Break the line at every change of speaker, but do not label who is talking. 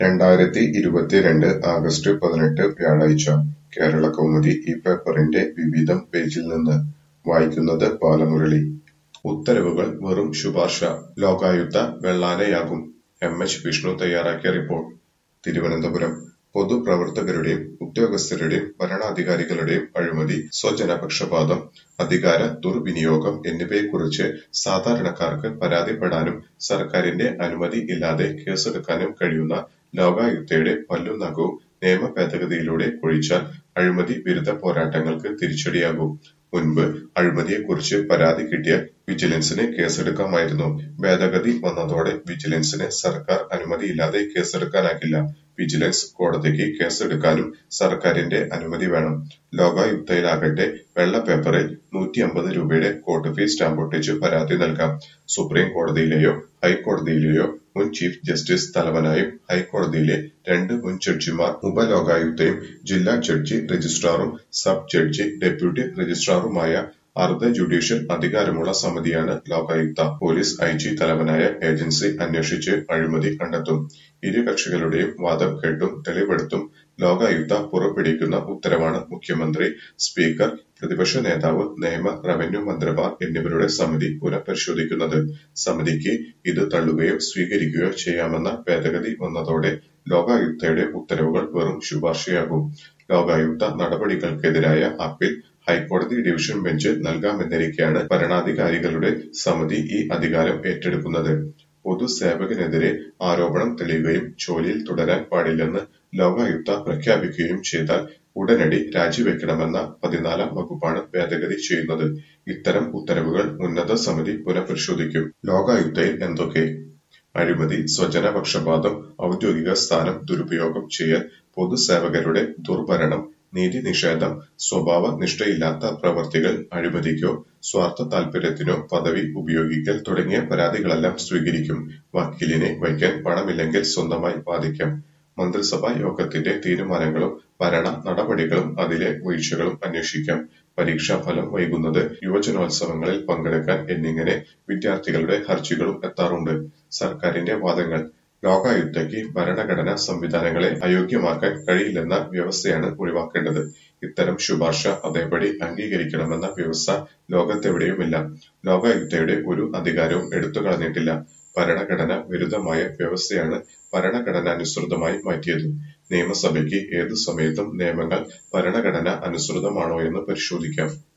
രണ്ടായിരത്തി ഇരുപത്തിരണ്ട് ആഗസ്റ്റ് പതിനെട്ട് വ്യാഴാഴ്ച കേരളകൗമുദി ഈ പേപ്പറിന്റെ വിവിധം പേജിൽ നിന്ന് വായിക്കുന്നത് ബാലമുരളി. ഉത്തരവുകൾ വെറും ശുപാർശ ലോകായുക്ത വെള്ളാനയാകും എം. എച്ച്. വിഷ്ണു തയ്യാറാക്കിയ റിപ്പോർട്ട് തിരുവനന്തപുരം പൊതുപ്രവർത്തകരുടെയും ഉദ്യോഗസ്ഥരുടെയും ഭരണാധികാരികളുടെയും അഴിമതി, സ്വജനപക്ഷപാതം, അധികാര ദുർവിനിയോഗം എന്നിവയെക്കുറിച്ച് സാധാരണക്കാർക്ക് പരാതിപ്പെടാനും സർക്കാരിന്റെ അനുമതി ഇല്ലാതെ കേസെടുക്കാനും കഴിയുന്ന ലോകായുക്തയുടെ പല്ലും നഖവും നിയമ ഭേദഗതിയിലൂടെ ഒഴിച്ചാൽ അഴിമതി വിരുദ്ധ പോരാട്ടങ്ങൾക്ക് തിരിച്ചടിയാകും. മുൻപ് അഴിമതിയെക്കുറിച്ച് പരാതി കിട്ടിയാൽ വിജിലൻസിന് കേസെടുക്കാമായിരുന്നു. ഭേദഗതി വന്നതോടെ വിജിലൻസിന് സർക്കാർ അനുമതിയില്ലാതെ കേസെടുക്കാനാകില്ല. വിജിലൻസ് കോടതിക്ക് കേസെടുക്കാനും സർക്കാരിന്റെ അനുമതി വേണം. ലോകായുക്തയിലാകട്ടെ വെള്ളപ്പേപ്പറിൽ നൂറ്റിയമ്പത് രൂപയുടെ കോർട്ട് ഫീസ് സ്റ്റാമ്പൊട്ടിച്ച് പരാതി നൽകാം. സുപ്രീം കോടതിയിലെയോ ഹൈക്കോടതിയിലെയോ മുൻ ചീഫ് ജസ്റ്റിസ് തലവനായും ഹൈക്കോടതിയിലെ രണ്ട് മുൻ ജഡ്ജിമാർ, ഉപലോകായുക്തയും ജില്ലാ ജഡ്ജി രജിസ്ട്രാറും സബ് ജഡ്ജി ഡെപ്യൂട്ടി രജിസ്ട്രാറുമായ അർധ ജുഡീഷ്യൽ അധികാരമുള്ള സമിതിയാണ് ലോകായുക്ത. പോലീസ് ഐജി തലവനായ ഏജൻസി അന്വേഷിച്ച് അഴിമതി കണ്ടെത്തും. ഇരു കക്ഷികളുടെയും വാദം കേട്ടും തെളിവെടുത്തും ലോകായുക്ത പുറപ്പെടുവിക്കുന്ന ഉത്തരവാണ് മുഖ്യമന്ത്രി, സ്പീക്കർ, പ്രതിപക്ഷ നേതാവ്, നിയമ, റവന്യൂ മന്ത്രിമാർ എന്നിവരുടെ സമിതി പുനഃപരിശോധിക്കുന്നത്. സമിതിക്ക് ഇത് തള്ളുകയോ സ്വീകരിക്കുകയോ ചെയ്യാമെന്ന ഭേദഗതി വന്നതോടെ ലോകായുക്തയുടെ ഉത്തരവുകൾ വെറും ശുപാർശയാകും. ലോകായുക്ത നടപടികൾക്കെതിരായ അപ്പീൽ ഹൈക്കോടതി ഡിവിഷൻ ബെഞ്ച് നൽകാമെന്നിരിക്കെയാണ് ഭരണാധികാരികളുടെ സമിതി ഈ അധികാരം ഏറ്റെടുക്കുന്നത്. പൊതുസേവകനെതിരെ ആരോപണം തെളിയുകയും ജോലിയിൽ തുടരാൻ പാടില്ലെന്ന് ലോകായുക്ത പ്രഖ്യാപിക്കുകയും ചെയ്താൽ ഉടനടി രാജിവെക്കണമെന്ന പതിനാലാം വകുപ്പാണ് ഭേദഗതി ചെയ്യുന്നത്. ഇത്തരം ഉത്തരവുകൾ ഉന്നത സമിതി പുനഃപരിശോധിക്കും. ലോകായുക്തയിൽ എന്തൊക്കെ? അഴിമതി, സ്വജനപക്ഷപാതം, ഔദ്യോഗിക സ്ഥാനം ദുരുപയോഗം ചെയ്യൽ, പൊതുസേവകരുടെ ദുർഭരണം, നീതിനിഷേധം, സ്വഭാവനിഷ്ഠയില്ലാത്ത പ്രവൃത്തികൾ, അഴിമതിക്കോ സ്വാർത്ഥ താൽപര്യത്തിനോ പദവി ഉപയോഗിക്കൽ തുടങ്ങിയ പരാതികളെല്ലാം സ്വീകരിക്കും. വക്കീലിനെ വയ്ക്കാൻ പണമില്ലെങ്കിൽ സ്വന്തമായി വാദിക്കാം. മന്ത്രിസഭാ യോഗത്തിന്റെ തീരുമാനങ്ങളും ഭരണ നടപടികളും അതിലെ വീഴ്ചകളും അന്വേഷിക്കാം. പരീക്ഷാഫലം വൈകുന്നത്, യുവജനോത്സവങ്ങളിൽ പങ്കെടുക്കാൻ എന്നിങ്ങനെ വിദ്യാർത്ഥികളുടെ ഹർജികളും എത്താറുണ്ട്. സർക്കാരിന്റെ വാദങ്ങൾ ലോകായുക്തയ്ക്ക് ഭരണഘടനാ സംവിധാനങ്ങളെ അയോഗ്യമാക്കാൻ കഴിയില്ലെന്ന വ്യവസ്ഥയാണ് ഒഴിവാക്കേണ്ടത്. ഇത്തരം ശുപാർശ അതേപടി അംഗീകരിക്കണമെന്ന വ്യവസ്ഥ ലോകത്തെവിടെയുമില്ല. ലോകായുക്തയുടെ ഒരു അധികാരവും എടുത്തുകളഞ്ഞിട്ടില്ല. ഭരണഘടനാ വിരുദ്ധമായ വ്യവസ്ഥയാണ് ഭരണഘടനാനുസൃതമായി മാറ്റിയത്. നിയമസഭയ്ക്ക് ഏതു സമയത്തും നിയമങ്ങൾ ഭരണഘടനാ അനുസൃതമാണോയെന്ന് പരിശോധിക്കാം.